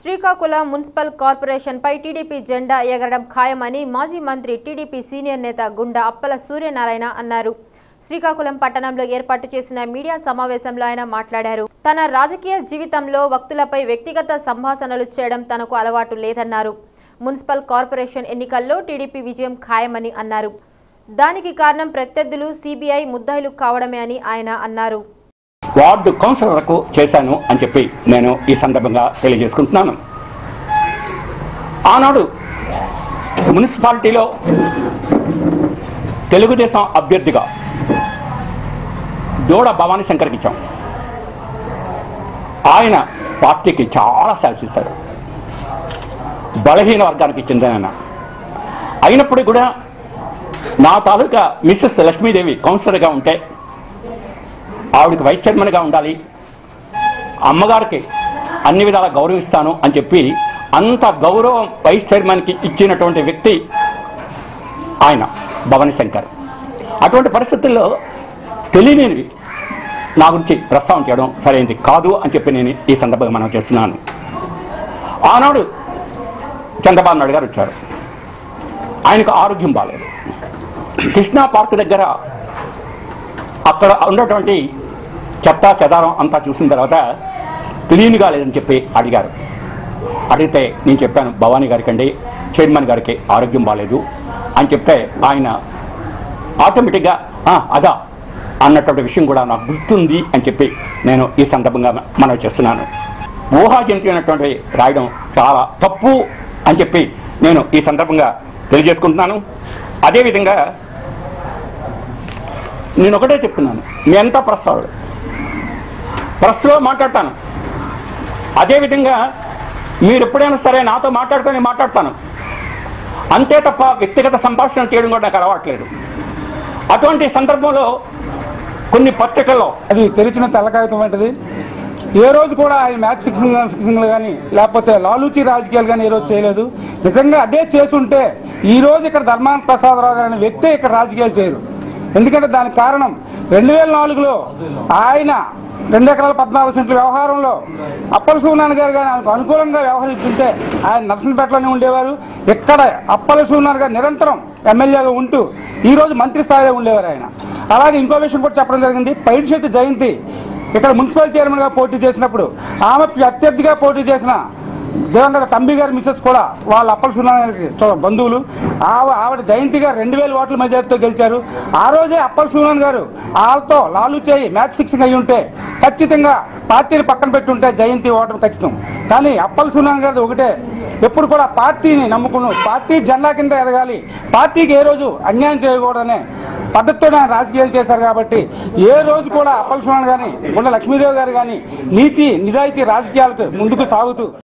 Srikakulam municipal కార్పొరేషన్పై TDP జెండా ఎగరడం ఖాయమని మాజీ మంత్రి టీడీపీ సీనియర్ నేత గుండా అప్పల సూర్యనారాయణ అన్నారు శ్రీకాకుళం పట్టణంలో ఏర్పాటు చేసిన మీడియా సమావేశంలో ఆయన మాట్లాడారు తన రాజకీయ జీవితంలో వ్యక్తులపై వ్యక్తిగత సంభాషణలు చేయడం తనకు అలవాటు లేదన్నారు మున్సిపల్ కార్పొరేషన్ ఎన్నికల్లో టీడీపీ విజయం ఖాయమని అన్నారు దానికి కారణం ప్రత్యర్థులు సిబిఐ ముద్దాయిలు కావడమే అని ఆయన అన్నారు వార్డు కౌన్సిలర్ వరకు చేశాను అని చెప్పి నేను ఈ సందర్భంగా తెలియజేసుకుంటున్నాను ఆనాడు మున్సిపాలిటీలో తెలుగుదేశం అభ్యర్థిగా దూడ భవానీ శంకర్కి ఇచ్చాం ఆయన పార్టీకి చాలా సేవ చేశారు బలహీన వర్గానికి చెందిన ఆయన. అయినప్పుడు కూడా నా తాలూకా మిస్సెస్ లక్ష్మీదేవి కౌన్సిలర్గా ఉంటే ఆవిడకి వైస్ చైర్మన్గా ఉండాలి అమ్మగారికి అన్ని విధాలా గౌరవిస్తాను అని చెప్పి అంత గౌరవం వైస్ చైర్మన్కి ఇచ్చినటువంటి వ్యక్తి ఆయన భవానీ శంకర్ అటువంటి పరిస్థితుల్లో తెలియనివి నా గురించి ప్రస్తావన చేయడం సరైనది కాదు అని చెప్పి నేను ఈ సందర్భంగా మనం చేస్తున్నాను ఆనాడు చంద్రబాబు నాయుడు గారు వచ్చారు ఆయనకు ఆరోగ్యం బాగాలేదు కృష్ణా పార్క్ దగ్గర అక్కడ ఉన్నటువంటి చెత్త చెదారం అంతా చూసిన తర్వాత క్లీన్గా లేదని చెప్పి అడిగారు అడిగితే నేను చెప్పాను భవానీ గారికి అండి చైర్మన్ గారికి ఆరోగ్యం బాగాలేదు అని చెప్తే ఆయన ఆటోమేటిక్గా "ఆ, అదా అన్నటువంటి విషయం కూడా నాకు గుర్తుంది అని చెప్పి నేను ఈ సందర్భంగా మనం చేస్తున్నాను ఊహాజనితమైనటువంటి రాయడం చాలా తప్పు అని చెప్పి నేను ఈ సందర్భంగా తెలియజేసుకుంటున్నాను అదేవిధంగా నేను ఒకటే చెప్తున్నాను మీ అంతా ప్రెస్ వాళ్ళు ప్రెస్లో మాట్లాడతాను అదేవిధంగా మీరు ఎప్పుడైనా సరే నాతో మాట్లాడితే నేను మాట్లాడతాను అంతే తప్ప వ్యక్తిగత సంభాషణ చేయడం కూడా నాకు అలవాట్లేదు అటువంటి సందర్భంలో కొన్ని పత్రికల్లో అది తెరిచిన తెల్లకాగితం వంటిది ఏ రోజు కూడా ఆయన మ్యాచ్ ఫిక్సింగ్ ఫిక్సింగ్లు కానీ లేకపోతే లాలూచి రాజకీయాలు కానీ ఏ రోజు చేయలేదు నిజంగా అదే చేసుంటే ఈ రోజు ఇక్కడ ధర్మాన ప్రసాదరావు గారు అనే వ్యక్తే ఇక్కడ రాజకీయాలు చేయరు ఎందుకంటే దానికి కారణం రెండు వేల నాలుగులో ఆయన రెండు ఎకరాల పద్నాలుగు సెంట్ల వ్యవహారంలో అప్పల సూనాన్ గారు కానీ ఆయనకు అనుకూలంగా వ్యవహరించుంటే ఆయన నర్సంపేటలోనే ఉండేవారు ఇక్కడ అప్పల సూనాన్ గారు నిరంతరం ఎమ్మెల్యేగా ఉంటూ ఈ రోజు మంత్రి స్థాయిలో ఉండేవారు ఆయన అలాగే ఇంకో విషయం కూడా చెప్పడం జరిగింది పైడిశెట్టి జయంతి ఇక్కడ మున్సిపల్ చైర్మన్గా పోటీ చేసినప్పుడు ఆమె ప్రత్యర్థిగా పోటీ చేసిన దివంగత తంబి గారి మిస్సెస్ కూడా వాళ్ళ అప్పల సునానికి బంధువులు ఆవ- ఆవిడ జయంతి గారు రెండు వేల ఓట్ల మెజార్టీతో గెలిచారు ఆ రోజే అప్పల సునాన్ గారు వాళ్ళతో లాలు చేయి మ్యాచ్ ఫిక్సింగ్ అయి ఉంటే ఖచ్చితంగా పార్టీని పక్కన పెట్టి ఉంటే జయంతి ఓటమి ఖచ్చితం కానీ అప్పల సునాన్ గారు ఒకటే ఎప్పుడు కూడా పార్టీని నమ్ముకును పార్టీ జెండా కింద ఎదగాలి పార్టీకి ఏ రోజు అన్యాయం చేయకూడదనే పద్ధతితో ఆయన రాజకీయాలు చేశారు కాబట్టి ఏ రోజు కూడా అప్పల సునాన్ కానీ గుండె లక్ష్మీదేవి గారు కానీ నీతి నిజాయితీ రాజకీయాలకు ముందుకు సాగుతూ